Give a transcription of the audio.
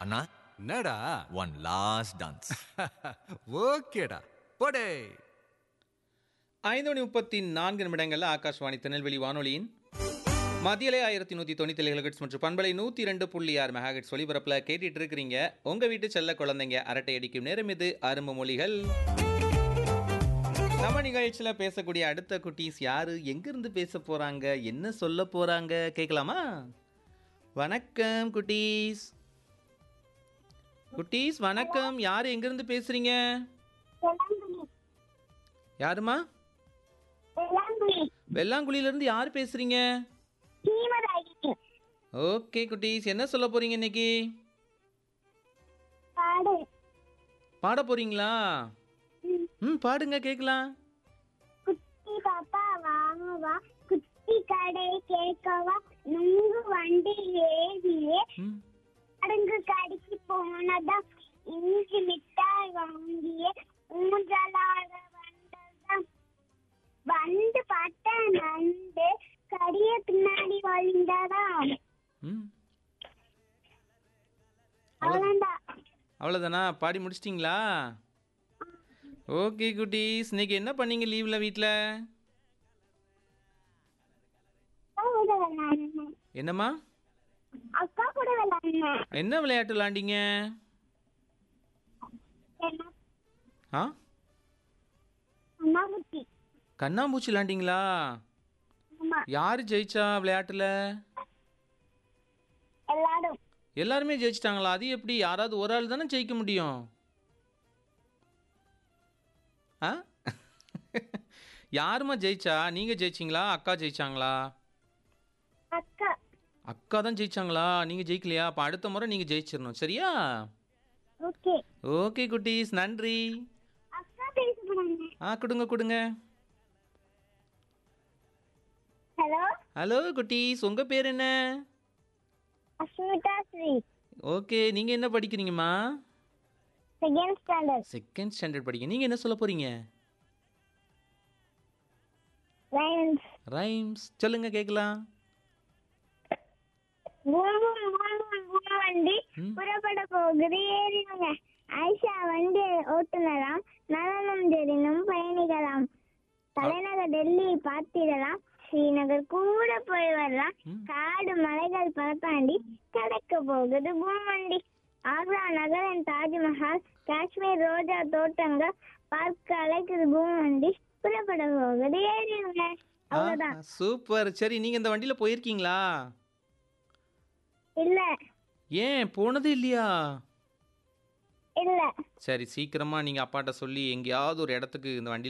அண்ணா என்னடா one last dance ஓகேடா போடே ஐந்து மணி முப்பத்தி நான்கு நிமிடங்களில் ஆகாஷ்வாணி திருநெல்வேலி வானொலியின் மதியலை ஆயிரத்தி நூற்றி தொண்ணூற்றி ஏழு ஹெட்ஸ் மற்றும் பண்பலை நூற்றி ரெண்டு புள்ளி ஆறு மெகாஹெட்ஸ் ஒலிபரப்பில் கேட்டுட்டு இருக்கிறீங்க உங்கள் வீட்டு செல்ல குழந்தைங்க அரட்டை அடிக்கும் நேரம் இது அரும்பு மொழிகள் நம்ம நிகழ்ச்சியில் பேசக்கூடிய அடுத்த குட்டீஸ் யாரு எங்கிருந்து பேச போறாங்க என்ன சொல்ல போறாங்க கேட்கலாமா வணக்கம் குட்டீஸ் குட்டீஸ் வணக்கம் யார் எங்கிருந்து பேசுறீங்க யாருமா வெள்ளாங்குழியிலேருந்து யார் பேசுறீங்க ஓகே குட்டீஸ் என்ன சொல்ல போறீங்க இன்னைக்கு பாட போறீங்களா ம் பாடுங்க கேட்கலாம் குட்டி பாப்பா வாங்கவா குட்டி கடை கேட்கவா நுங்கு வண்டி ஏறியே ம் அடங்கு கடைக்கு போனதா இஞ்சி மிட்டாய் வாங்கியே ஊஞ்சலாட வந்ததா வந்து பார்த்த நண்டு கடிய பின்னாடி வழிந்ததா ம் அவ்வளோதான் அவ்வளோதானா பாடி முடிச்சிட்டிங்களா ஓகே குட்டீஸ் இன்னைக்கு என்ன பண்ணீங்க லீவில் வீட்டில் அக்கா கூட விளையாடினேன் என்னம்மா அக்கா கூட விளையாடினேன் என்ன விளையாட்டு விளாண்டீங்க என்ன ஆ அம்மாவுக்கு கண்ணாம்பூச்சி விளாண்டிங்களா ஆமா யார் ஜெயிச்சா விளையாட்டில் எல்லாரும் எல்லாருமே ஜெயிச்சிட்டாங்களா அது எப்படி யாராவது ஒரு ஆள் தானே ஜெயிக்க முடியும் ஆ யாரும்மா ஜெயிச்சா நீங்கள் ஜெயிச்சிங்களா அக்கா ஜெயிச்சாங்களா அக்கா அக்கா தான் ஜெயிச்சாங்களா நீங்கள் ஜெயிக்கலையா அப்போ அடுத்த முறை நீங்கள் ஜெயிச்சிடணும் சரியா ஓகே ஓகே குட்டீஸ் நன்றி அக்கா பேச போறாங்க ஆ கொடுங்க கொடுங்க ஹலோ ஹலோ குட்டீஸ் உங்கள் பேர் என்ன அஸ்மிதா ஸ்ரீ ஓகே நீங்கள் என்ன படிக்கிறீங்கம்மா செகண்ட் ஸ்டாண்டர்ட் செகண்ட் ஸ்டாண்டர்ட் படிக்க நீங்கள் என்ன சொல்ல போகிறீங்க லைன்ஸ் ரைம்ஸ் சொல்லுங்க கேட்கலாம் பூமும் பூமும் பூவண்டி ம். புறப்பட போகுது ஏறினுங்க ஐஷா வண்டி ஓட்டுநராம் நலனும் தெரினும் பயணிகளாம் தலைநகர் டெல்லி பார்த்திடலாம் ஸ்ரீநகர் கூட போய் வரலாம் ம். காடு மலைகள் பரத்தாண்டி கடக்க போகுது பூவண்டி ஆக்ரா நகரன் தாஜ்மஹால் காஷ்மீர் ரோஜா தோட்டங்கள் பார்க்க அழைக்குது பூவண்டி புறப்பட போகுது ஏறினுங்க அவ்வளவுதான் சூப்பர் சரி நீங்கள் இந்த வண்டியில் போயிருக்கீங்களா இல்ல ஏன் போனது இல்லையா இல்ல சரி சீக்கிரமாக நீங்கள் அப்பாட்ட சொல்லி எங்கேயாவது ஒரு இடத்துக்கு இந்த வண்டியில்